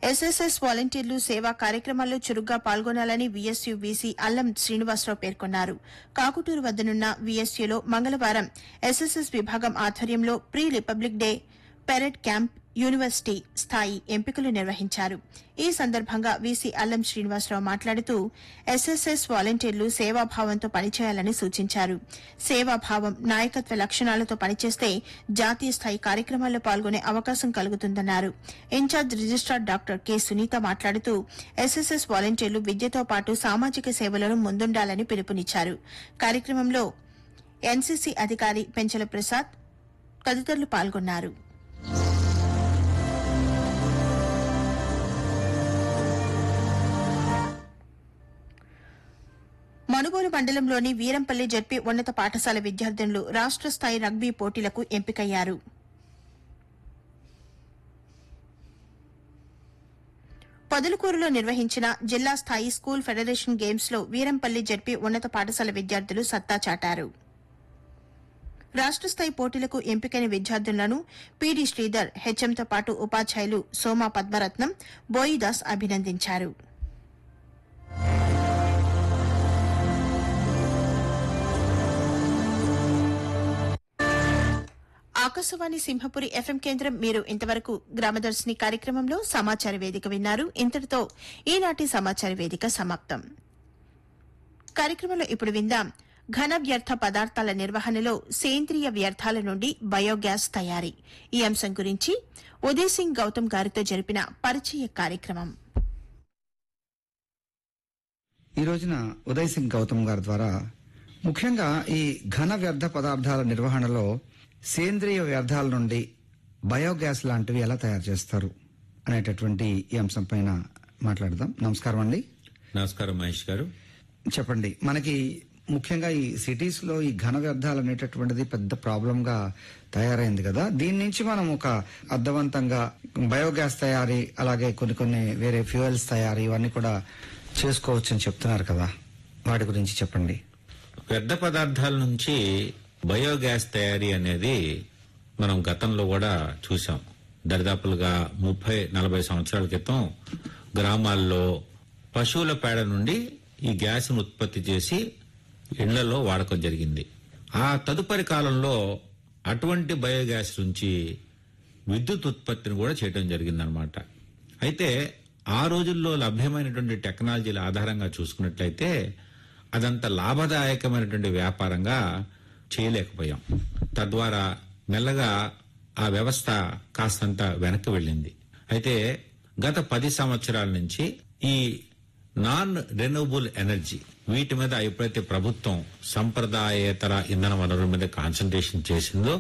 SSS వాలంటీర్లు సేవా కార్యక్రమాల్లో చురుగ్గా పాల్గొనాలని వీఎస్యూ వీసీ అల్లం శ్రీనివాసరావు పేర్కొన్నారు కాకుటూరు వద్దనున్న వీఎస్యూలో మంగళవారం ఎస్ఎస్ఎస్ విభాగం ఆధ్వర్యంలో pre republic day parade camp university స్థాయి ఎంపికలు నిర్వహించారు ఈ సందర్భంగా వీసీ అల్లం శ్రీనివాసరావు మాట్లాడుతూ ఎస్ఎస్ఎస్ వాలంటీర్లు సేవాభావంతో పనిచేయాలని సూచించారు సేవాభావం నాయకత్వ లక్షణాలతో పనిచేస్తే జాతీయ స్థాయి కార్యక్రమాల్లో పాల్గొనే అవకాశం కలుగుతుందన్నారు in charge registrar doctor K Sunitha మాట్లాడుతూ ఎస్ఎస్ఎస్ వాలంటీర్లు విద్యతో పాటు సామాజిక సేవలను ముందుండాలని పిలుపునిచ్చారు కార్యక్రమంలో ఎన్సీసీ అధికారి పెంచల ప్రసాద్ తదితరులు పాల్గొన్నారు మనుగోలు మండలంలోని వీరంపల్లి జడ్పీ ఉన్నత పాఠశాల విద్యార్థినులు రాష్ట్ర స్థాయి రగ్బీ పోటీలకు ఎంపికయ్యారు పొదలకూరులో నిర్వహించిన జిల్లా స్థాయి స్కూల్ ఫెడరేషన్ గేమ్స్ లో వీరంపల్లి జడ్పీ ఉన్నత పాఠశాల విద్యార్థులు సత్తా చాటారు రాష్ట్ర స్థాయి పోటీలకు ఎంపికైన విద్యార్థులను పీడీ శ్రీధర్ హెచ్ఎంతో పాటు ఉపాధ్యాయులు సోమా పద్మరత్నం బోయిదాస్ అభినందించారు ఆకాశవాణి సింహపురి ఎఫ్ఎం కేంద్రం మీరు ఇంతవరకు గ్రామదర్శిని కార్యక్రమంలో సమాచార వేదిక విన్నారు ఇంతటితో ఈనాటి సమాచార వేదిక సమాప్తం కార్యక్రమంలో ఇప్పుడు విందాం ఘన వ్యర్థ పదార్థాల నిర్వహణలో సేంద్రియ వ్యర్థాల నుండి బయోగ్యాస్ తయారీ ఈ అంశం గురించి ఉదయ్ సింగ్ గౌతమ్ గారితో జరిపిన పరిచయ కార్యక్రమం ఈ రోజున ఉదయ్ సింగ్ గౌతమ్ గారి ద్వారా ముఖ్యంగా ఈ ఘన వ్యర్థ పదార్థాల నిర్వహణలో సేంద్రియ వ్యర్థాల నుండి బయోగ్యాస్ లాంటివి ఎలా తయారు చేస్తారు అనేటటువంటి ఈ అంశం పైన మాట్లాడదాం నమస్కారం అండి నమస్కారం మహేష్ గారు చెప్పండి మనకి ముఖ్యంగా ఈ సిటీస్ లో ఈ ఘన వ్యర్థాలు అనేటటువంటిది పెద్ద ప్రాబ్లం గా తయారైంది కదా దీని నుంచి మనం ఒక అర్థవంతంగా బయోగ్యాస్ తయారీ అలాగే కొన్ని కొన్ని వేరే ఫ్యూయల్స్ తయారీ ఇవన్నీ కూడా చేసుకోవచ్చు అని చెప్తున్నారు కదా వాటి గురించి చెప్పండి వ్యర్థ పదార్థాల నుంచి బయోగ్యాస్ తయారీ అనేది మనం గతంలో కూడా చూసాం దరిదాపులుగా ముప్పై నలభై సంవత్సరాల క్రితం గ్రామాల్లో పశువుల పేడ నుండి ఈ గ్యాస్ను ఉత్పత్తి చేసి ఇళ్లలో వాడకం జరిగింది ఆ తదుపరి కాలంలో అటువంటి బయోగ్యాస్ నుంచి విద్యుత్ ఉత్పత్తిని కూడా చేయడం జరిగిందనమాట అయితే ఆ రోజుల్లో లభ్యమైనటువంటి టెక్నాలజీల ఆధారంగా చూసుకున్నట్లయితే అదంత లాభదాయకమైనటువంటి వ్యాపారంగా చేయలేకపోయాం తద్వారా మెల్లగా ఆ వ్యవస్థ కాస్తంత వెనక్కి వెళ్ళింది అయితే గత పది సంవత్సరాల నుంచి ఈ నాన్ రెన్యూబుల్ ఎనర్జీ వీటి మీద ఎప్పుడైతే ప్రభుత్వం సంప్రదాయేతర ఇంధన వనరుల మీద కాన్సన్ట్రేషన్ చేసిందో